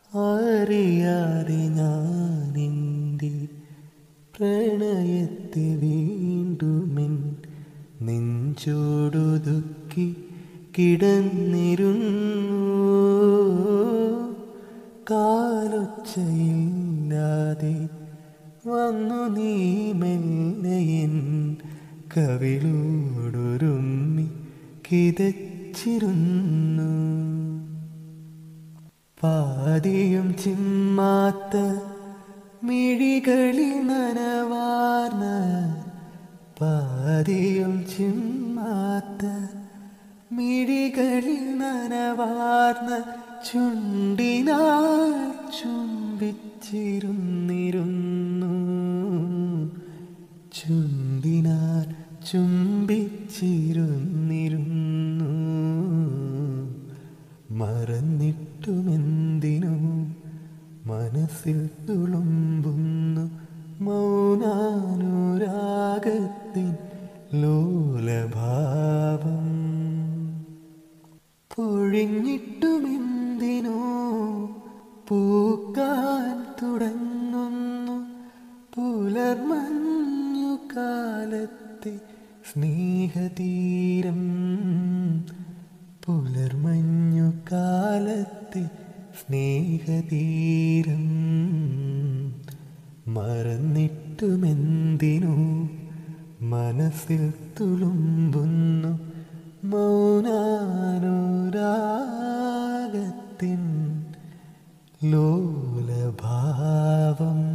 അറിയാതെ ഞാനെൻ്റെ പ്രണയത്തെ വീണ്ടുമെൻ നെഞ്ചോടൊതുക്കി കിടന്നിരുന്നു കാലൊച്ചയില്ലാതെ വന്നു നീ മെല്ലയൻ കവിളോടൊരുമ്മി കിതച്ചിരുന്നു പാതിയും ചിമ്മാത്ത മിഴികളിൽ നനവാർന്ന പാതിയും ചിമ്മാത്ത മിഴികളിൽ നനവാർന്ന ചുണ്ടിനാൽ ചുംബിച്ചിരുന്നിരുന്നു ചുണ്ടിനാൽ ചുംബിച്ചിരുന്നിരുന്നു മറന്നിട്ടുമെന്തിനു മനസ്സിൽ തുളുമ്പുന്നു മൗനാനുരാഗത്തിൻ ലോലഭാവം പൊഴിഞ്ഞിട്ടുമെന്തിനോ പൂക്കാൻ തുടങ്ങുന്നു പുലർമഞ്ഞു കാലത്തെ സ്നേഹതീരം പുലർമഞ്ഞു കാലത്തെ സ്നേഹതീരം മറന്നിട്ടുമെന്തിനു മനസ്സിൽ തുളുമ്പുന്നു മൗനാനുരാഗത്തിൻ ലോലഭാവം